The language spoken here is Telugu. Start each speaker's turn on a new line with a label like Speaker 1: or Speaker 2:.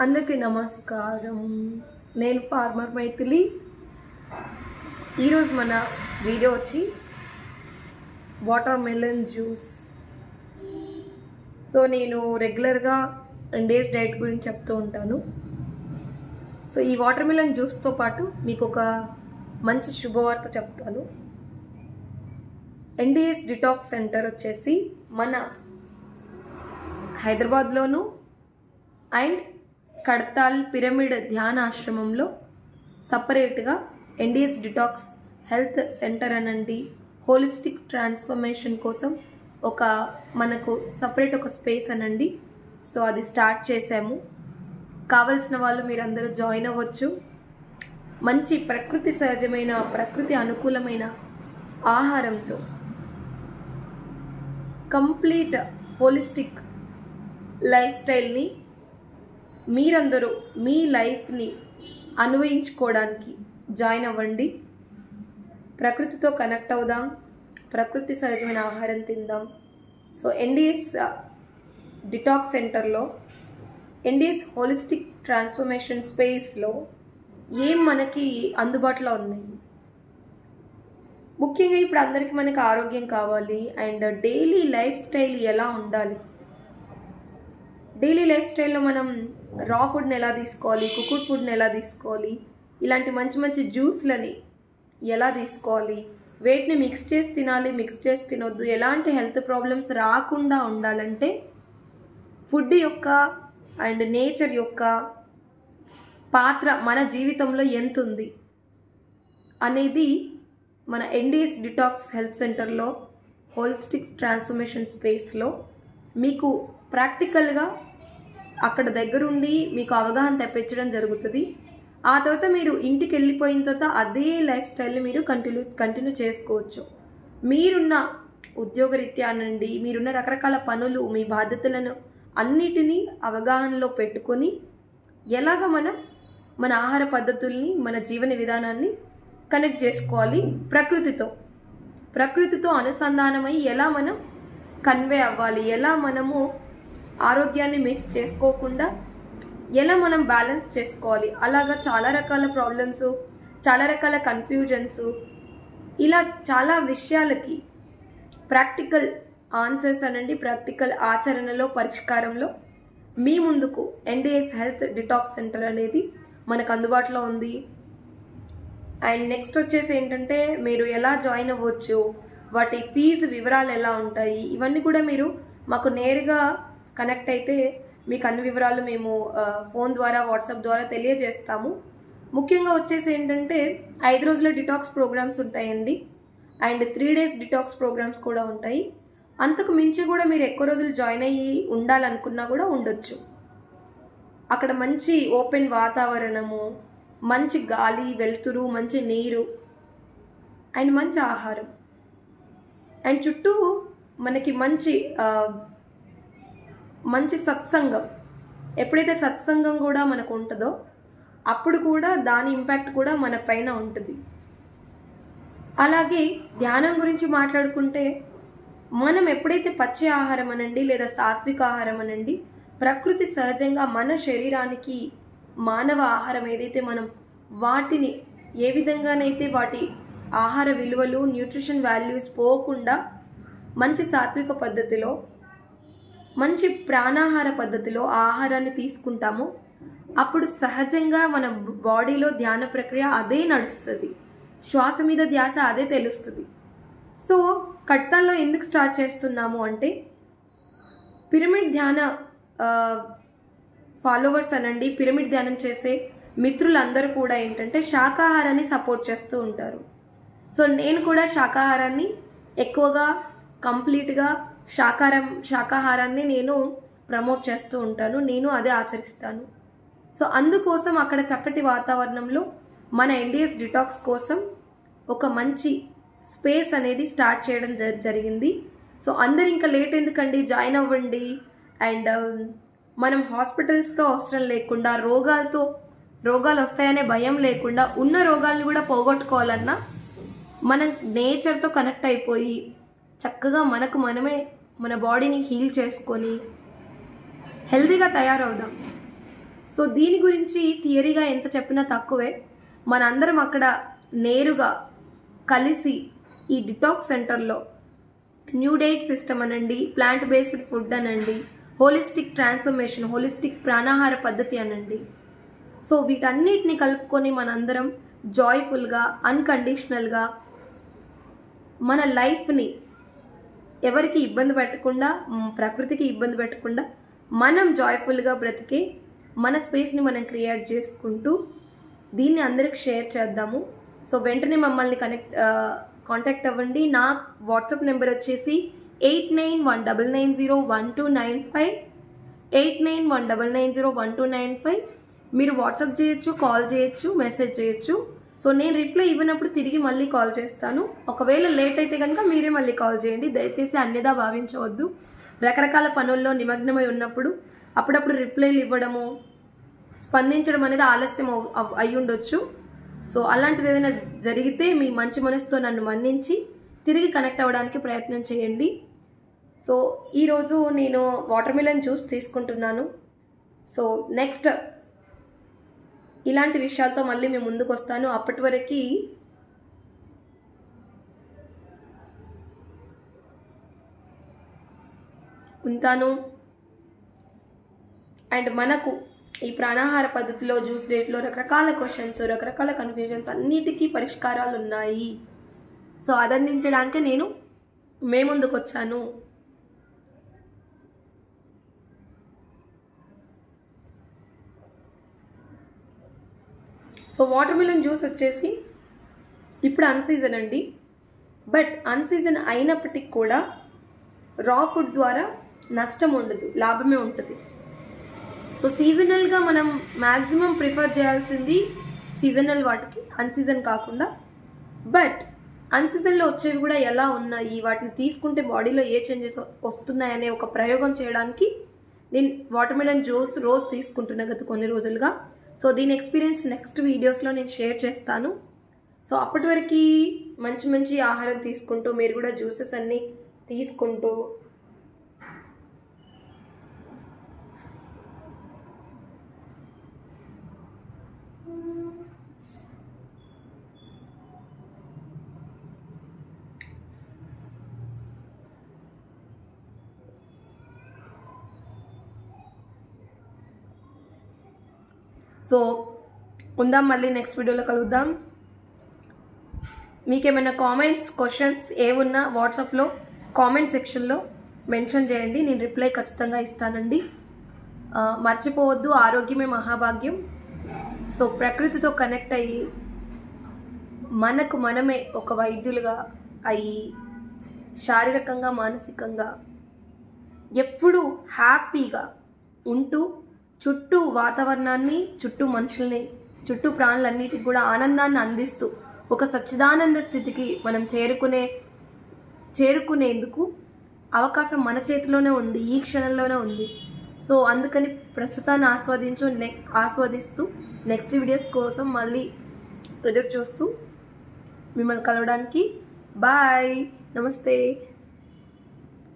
Speaker 1: అందరికీ నమస్కారం నేను ఫార్మర్ మైథిలి ఈరోజు మన వీడియో వచ్చి వాటర్ మెలన్ జ్యూస్ సో నేను రెగ్యులర్గా డేస్ డైట్ గురించి చెప్తూ ఉంటాను సో ఈ వాటర్ మెలన్ జ్యూస్తో పాటు మీకు ఒక మంచి శుభవార్త చెప్తాను ఎన్డిఎస్ డిటాక్స్ సెంటర్ వచ్చేసి మన హైదరాబాద్లోను అండ్ కడతాల్ పిరమిడ్ ధ్యాన ఆశ్రమంలో సపరేట్గా ఎన్డిఎస్ డిటాక్స్ హెల్త్ సెంటర్ అనండి హోలిస్టిక్ ట్రాన్స్ఫర్మేషన్ కోసం ఒక మనకు సపరేట్ ఒక స్పేస్ అనండి సో అది స్టార్ట్ చేసాము కావలసిన వాళ్ళు మీరందరూ జాయిన్ అవ్వచ్చు మంచి ప్రకృతి సహజమైన ప్రకృతి అనుకూలమైన ఆహారంతో కంప్లీట్ హోలిస్టిక్ లైఫ్ స్టైల్ని మీరందరూ మీ లైఫ్ని అన్వయించుకోవడానికి జాయిన్ అవ్వండి ప్రకృతితో కనెక్ట్ అవుదాం ప్రకృతి సహజమైన ఆహారం తిందాం సో ఎన్డిఎస్ డిటాక్స్ సెంటర్లో ఎన్డిఎస్ హోలిస్టిక్ ట్రాన్స్ఫర్మేషన్ స్పేస్లో ఏం మనకి అందుబాటులో ఉన్నాయి ముఖ్యంగా ఇప్పుడు అందరికీ మనకి ఆరోగ్యం కావాలి అండ్ డైలీ లైఫ్ స్టైల్ ఎలా ఉండాలి డైలీ లైఫ్ స్టైల్లో మనం రా ఫుడ్ని ఎలా తీసుకోవాలి కుకుడ్ ఫుడ్ని ఎలా తీసుకోవాలి ఇలాంటి మంచి మంచి జ్యూస్లని ఎలా తీసుకోవాలి వేటిని మిక్స్ చేసి తినాలి మిక్స్ చేసి తినొద్దు ఎలాంటి హెల్త్ ప్రాబ్లమ్స్ రాకుండా ఉండాలంటే ఫుడ్ యొక్క అండ్ నేచర్ యొక్క పాత్ర మన జీవితంలో ఎంత ఉంది అనేది మన ఎన్డిఎస్ డిటాక్స్ హెల్త్ సెంటర్లో హోలిస్టిక్స్ ట్రాన్స్ఫర్మేషన్ స్పేస్లో మీకు ప్రాక్టికల్గా అక్కడ దగ్గరుండి మీకు అవగాహన తెప్పించడం జరుగుతుంది ఆ తర్వాత మీరు ఇంటికి వెళ్ళిపోయిన తర్వాత అదే లైఫ్ స్టైల్ని మీరు కంటిన్యూ కంటిన్యూ చేసుకోవచ్చు మీరున్న ఉద్యోగరీత్యా నుండి మీరున్న రకరకాల పనులు మీ బాధ్యతలను అన్నిటినీ అవగాహనలో పెట్టుకొని ఎలాగ మనం మన ఆహార పద్ధతుల్ని మన జీవన విధానాన్ని కనెక్ట్ చేసుకోవాలి ప్రకృతితో ప్రకృతితో అనుసంధానమై ఎలా మనం కన్వే అవ్వాలి ఎలా మనము ఆరోగ్యాన్ని మిస్ చేసుకోకుండా ఎలా మనం బ్యాలెన్స్ చేసుకోవాలి అలాగా చాలా రకాల ప్రాబ్లమ్స్ చాలా రకాల కన్ఫ్యూజన్స్ ఇలా చాలా విషయాలకి ప్రాక్టికల్ ఆన్సర్స్ అనండి ప్రాక్టికల్ ఆచరణలో పరిష్కారంలో మీ ముందుకు ఎన్డిఎస్ హెల్త్ డిటాక్స్ సెంటర్ అనేది మనకు అందుబాటులో ఉంది అండ్ నెక్స్ట్ వచ్చేసి ఏంటంటే మీరు ఎలా జాయిన్ అవ్వచ్చు వాటి ఫీజు వివరాలు ఎలా ఉంటాయి ఇవన్నీ కూడా మీరు మాకు నేరుగా కనెక్ట్ అయితే మీకు అన్ని వివరాలు మేము ఫోన్ ద్వారా వాట్సాప్ ద్వారా తెలియజేస్తాము ముఖ్యంగా వచ్చేసి ఏంటంటే ఐదు రోజుల డిటాక్స్ ప్రోగ్రామ్స్ ఉంటాయండి and three days detox programmes కూడా ఉంటాయి అంతకు మించి కూడా మీరు ఎక్కువ రోజులు జాయిన్ అయ్యి ఉండాలనుకున్నా కూడా ఉండొచ్చు అక్కడ మంచి ఓపెన్ వాతావరణము మంచి గాలి వెలుతురు మంచి నీరు అండ్ మంచి ఆహారం అండ్ చుట్టూ మనకి మంచి మంచి సత్సంగం ఎప్పుడైతే సత్సంగం కూడా మనకు ఉంటుందో అప్పుడు కూడా దాని ఇంపాక్ట్ కూడా మన పైన ఉంటుంది అలాగే ధ్యానం గురించి మాట్లాడుకుంటే మనం ఎప్పుడైతే పచ్చి ఆహారం అనండి లేదా సాత్విక ఆహారం అనండి ప్రకృతి సహజంగా మన శరీరానికి మానవ ఆహారం ఏదైతే మనం వాటిని ఏ విధంగానైతే వాటి ఆహార విలువలు న్యూట్రిషన్ వాల్యూస్ పోకుండా మంచి సాత్విక పద్ధతిలో మంచి ప్రాణాహార పద్ధతిలో ఆహారాన్ని తీసుకుంటామో అప్పుడు సహజంగా మన బాడీలో ధ్యాన ప్రక్రియ అదే నడుస్తుంది శ్వాస మీద ధ్యాస అదే తెలుస్తుంది సో కట్టాల్లో ఎందుకు స్టార్ట్ చేస్తున్నాము అంటే పిరమిడ్ ధ్యాన ఫాలోవర్స్ అనండి పిరమిడ్ ధ్యానం చేసే మిత్రులందరూ కూడా ఏంటంటే శాకాహారాన్ని సపోర్ట్ చేస్తూ ఉంటారు సో నేను కూడా శాకాహారాన్ని ఎక్కువగా కంప్లీట్గా శాకాహారం శాకాహారాన్ని నేను ప్రమోట్ చేస్తూ ఉంటాను నేను అదే ఆచరిస్తాను సో అందుకోసం అక్కడ చక్కటి వాతావరణంలో మన ఎన్డిఎస్ డిటాక్స్ కోసం ఒక మంచి స్పేస్ అనేది స్టార్ట్ చేయడం జరిగింది సో అందరు ఇంకా లేట్ ఎందుకండి జాయిన్ అవ్వండి అండ్ మనం హాస్పిటల్స్తో అవసరం లేకుండా రోగాలతో రోగాలు వస్తాయనే భయం లేకుండా ఉన్న రోగాలను కూడా పోగొట్టుకోవాలన్నా మనం నేచర్తో కనెక్ట్ అయిపోయి చక్కగా మనకు మనమే మన బాడీని హీల్ చేసుకొని హెల్తీగా తయారవుదాం సో దీని గురించి థియరీగా ఎంత చెప్పినా తక్కువే మనందరం అక్కడ నేరుగా కలిసి ఈ డిటాక్స్ సెంటర్లో న్యూ డైట్ సిస్టమ్ అనండి ప్లాంట్ బేస్డ్ ఫుడ్ అనండి హోలిస్టిక్ ట్రాన్స్ఫర్మేషన్ హోలిస్టిక్ ప్రాణాహార పద్ధతి అనండి సో వీటన్నిటిని కలుపుకొని మనందరం జాయ్ఫుల్గా అన్కండిషనల్గా మన లైఫ్ని ఎవరికి ఇబ్బంది పెట్టకుండా మ్, ప్రకృతికి ఇబ్బంది పెట్టకుండా మనం జాయ్ఫుల్గా బ్రతికే మన స్పేస్ని మనం క్రియేట్ చేసుకుంటూ దీన్ని అందరికి షేర్ చేద్దాము సో వెంటనే మమ్మల్ని కనెక్ట్ కాంటాక్ట్ అవ్వండి నా వాట్సాప్ నెంబర్ వచ్చేసి eight nine one double nine zero one two nine five eight nine one double nine zero one two nine five మీరు వాట్సాప్ చేయొచ్చు కాల్ చేయొచ్చు మెసేజ్ చేయొచ్చు సో నేను రిప్లై ఇవ్వనప్పుడు తిరిగి మళ్ళీ కాల్ చేస్తాను ఒకవేళ లేట్ అయితే కనుక మీరే మళ్ళీ కాల్ చేయండి దయచేసి అన్యదా భావించవద్దు రకరకాల పనుల్లో నిమగ్నమై ఉన్నప్పుడు అప్పుడప్పుడు రిప్లైలు ఇవ్వడము స్పందించడం అనేది ఆలస్యం అవ్- అవ్- అయి ఉండొచ్చు సో అలాంటిది ఏదైనా జరిగితే మీ మంచి మనసుతో నన్ను మన్నించి తిరిగి కనెక్ట్ అవ్వడానికి ప్రయత్నం చేయండి సో ఈరోజు నేను వాటర్ మిలన్ జ్యూస్ తీసుకుంటున్నాను సో నెక్స్ట్ ఇలాంటి విషయాలతో మళ్ళీ మేము ముందుకు వస్తాను అప్పటి వరకు ఉంటాను అండ్ మనకు ఈ ప్రాణాహార పద్ధతిలో జ్యూస్ డేట్లో రకరకాల క్వశ్చన్స్ రకరకాల కన్ఫ్యూజన్స్ అన్నిటికీ పరిష్కారాలు ఉన్నాయి సో అది అందించడానికి నేను మే ముందుకు వచ్చాను సో వాటర్ మిలన్ జ్యూస్ వచ్చేసి ఇప్పుడు అన్సీజన్ అండి బట్ అన్సీజన్ అయినప్పటికి కూడా రా ఫుడ్ ద్వారా నష్టం ఉండదు లాభమే ఉంటుంది సో సీజనల్గా మనం మ్యాక్సిమం ప్రిఫర్ చేయాల్సింది సీజనల్ వాటికి అన్సీజన్ కాకుండా బట్ అన్సీజన్లో వచ్చేవి కూడా ఎలా ఉన్నాయి వాటిని తీసుకుంటే బాడీలో ఏ చేంజెస్ వస్తున్నాయనే ఒక ప్రయోగం చేయడానికి నేను వాటర్ మిలన్ జ్యూస్ రోజు తీసుకుంటున్నా గత కొన్ని రోజులుగా సో దీని ఎక్స్పీరియన్స్ నెక్స్ట్ వీడియోస్లో నేను షేర్ చేస్తాను సో అప్పటి వరకు మంచి మంచి ఆహారం తీసుకుంటూ మీరు కూడా జ్యూసెస్ అన్నీ తీసుకుంటూ సో ఉందాం మళ్ళీ నెక్స్ట్ వీడియోలో కలుద్దాం మీకేమైనా కామెంట్స్ క్వశ్చన్స్ ఏమున్నా వాట్సాప్లో కామెంట్ సెక్షన్లో మెన్షన్ చేయండి నేను రిప్లై ఖచ్చితంగా ఇస్తానండి ఆ, మర్చిపోవద్దు ఆరోగ్యమే మహాభాగ్యం సో ప్రకృతితో కనెక్ట్ అయ్యి మనకు మనమే ఒక వైద్యులుగా అయ్యి శారీరకంగా మానసికంగా ఎప్పుడూ హ్యాపీగా ఉంటూ చుట్టూ వాతావరణాన్ని చుట్టూ మనుషుల్ని చుట్టూ ప్రాణులన్నిటికి కూడా ఆనందాన్ని అందిస్తూ ఒక సచ్చిదానంద స్థితికి మనం చేరుకునే చేరుకునేందుకు అవకాశం మన చేతిలోనే ఉంది ఈ క్షణంలోనే ఉంది సో అందుకని ప్రస్తుతాన్ని ఆస్వాదించు నె ఆస్వాదిస్తూ నెక్స్ట్ వీడియోస్ కోసం మళ్ళీ ఎదురు చూస్తూ మిమ్మల్ని కలవడానికి బాయ్ నమస్తే